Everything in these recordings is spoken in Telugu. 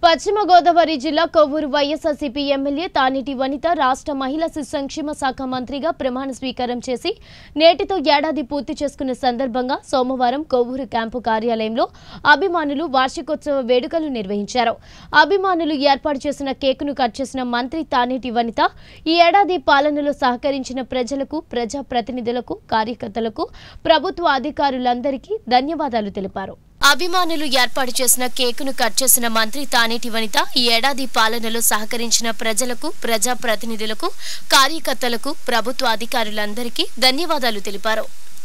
పశ్చిమ గోదావరి జిల్లా కొవ్వూరు వైఎస్ఆర్సీపీ ఎమ్మెల్యే తానేటి వనిత రాష్ట్ర మహిళా శిశు సంక్షేమ శాఖ మంత్రిగా ప్రమాణ స్వీకారం చేసి నేటితో ఏడాది పూర్తి చేసుకున్న సందర్భంగా సోమవారం కొవ్వూరు క్యాంపు కార్యాలయంలో అభిమానులు వార్షికోత్సవ వేడుకలు నిర్వహించారు అభిమానులు ఏర్పాటు చేసిన కేకును కట్ చేసిన మంత్రి తానేటి వనిత ఈ ఏడాది పాలనలో సహకరించిన ప్రజలకు ప్రజా ప్రతినిధులకు కార్యకర్తలకు ప్రభుత్వ అధికారులందరికీ ధన్యవాదాలు తెలిపారు అభిమానులు ఏర్పాటు చేసిన కేకును కట్ చేసిన మంత్రి తానేటి వనిత ఈ ఏడాది పాలనలో సహకరించిన ప్రజలకు ప్రజా ప్రతినిధులకు కార్యకర్తలకు ప్రభుత్వ అధికారులందరికీ ధన్యవాదాలు తెలిపారు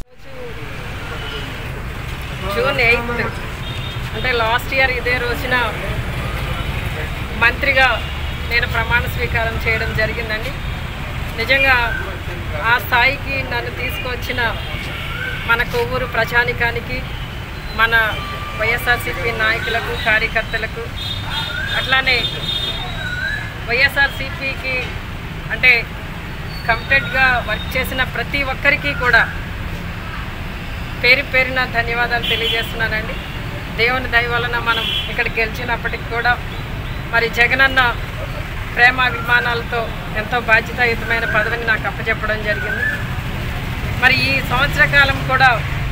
జూన్ ఎయిత్ అంటే లాస్ట్ ఇయర్ ఇదే రోజున మంత్రిగా నేను ప్రమాణ స్వీకారం చేయడం జరిగిందండి నిజంగా ఆ స్థాయికి నన్ను తీసుకొచ్చిన మన కొవ్వూరు ప్రజానికానికి మన వైఎస్ఆర్సీపీ నాయకులకు కార్యకర్తలకు అట్లానే వైఎస్ఆర్సీపీకి అంటే కమిటెడ్గా వర్క్ చేసిన ప్రతి ఒక్కరికి కూడా పేరు పేరున ధన్యవాదాలు తెలియజేస్తున్నానండి దేవుని దయ వలన మనం ఇక్కడ గెలిచినప్పటికి కూడా మరి జగనన్న ప్రేమ అభిమానాలతో ఎంతో బాధ్యతాయుతమైన పదవిని నాకు అప్పచెప్పడం జరిగింది మరి ఈ సంవత్సర కాలం కూడా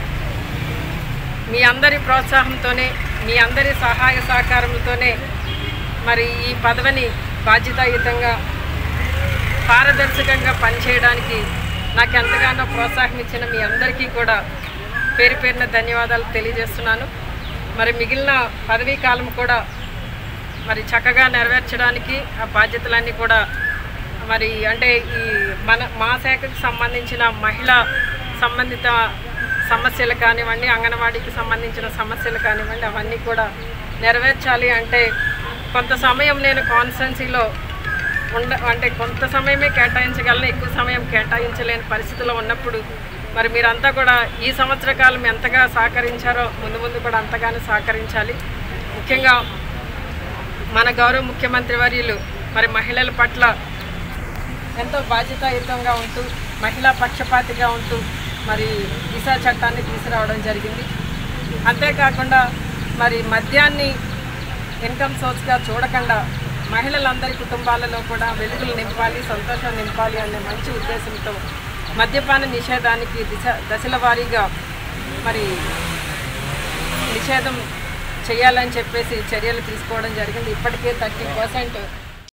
మీ అందరి ప్రోత్సాహంతోనే మీ అందరి సహాయ సహకారంతోనే మరి ఈ పదవిని బాధ్యతాయుతంగా పారదర్శకంగా పనిచేయడానికి నాకు ఎంతగానో ప్రోత్సాహం ఇచ్చిన మీ అందరికీ కూడా పేరు పేరున ధన్యవాదాలు తెలియజేస్తున్నాను మరి మిగిలిన పదవీ కాలం కూడా మరి చక్కగా నెరవేర్చడానికి ఆ బాధ్యతలన్నీ కూడా మరి అంటే ఈ మన మా శాఖకు సంబంధించిన మహిళా సంబంధిత సమస్యలు కానివ్వండి అంగన్వాడీకి సంబంధించిన సమస్యలు కానివ్వండి అవన్నీ కూడా నెరవేర్చాలి అంటే కొంత సమయం నేను కాన్స్టెన్సీలో ఉండ అంటే కొంత సమయమే కేటాయించగలను ఎక్కువ సమయం కేటాయించలేని పరిస్థితిలో ఉన్నప్పుడు మరి మీరంతా కూడా ఈ సంవత్సర కాలం ఎంతగా సహకరించారో ముందు ముందు కూడా అంతగానే సహకరించాలి ముఖ్యంగా మన గౌరవ ముఖ్యమంత్రి వర్యులు మరి మహిళల పట్ల ఎంతో బాధ్యతాయుతంగా ఉంటూ మహిళా పక్షపాతిగా ఉంటూ మరి దిశా చట్టాన్ని తీసుకురావడం జరిగింది అంతేకాకుండా మరి మద్యాన్ని ఇన్కమ్ సోర్స్గా చూడకుండా మహిళలందరి కుటుంబాలలో కూడా వెలుగులు నింపాలి సంతోషం నింపాలి అనే మంచి ఉద్దేశంతో మద్యపాన నిషేధానికి దిశ దశల వారీగా మరి నిషేధం చేయాలని చెప్పేసి చర్యలు తీసుకోవడం జరిగింది ఇప్పటికే థర్టీ పర్సెంట్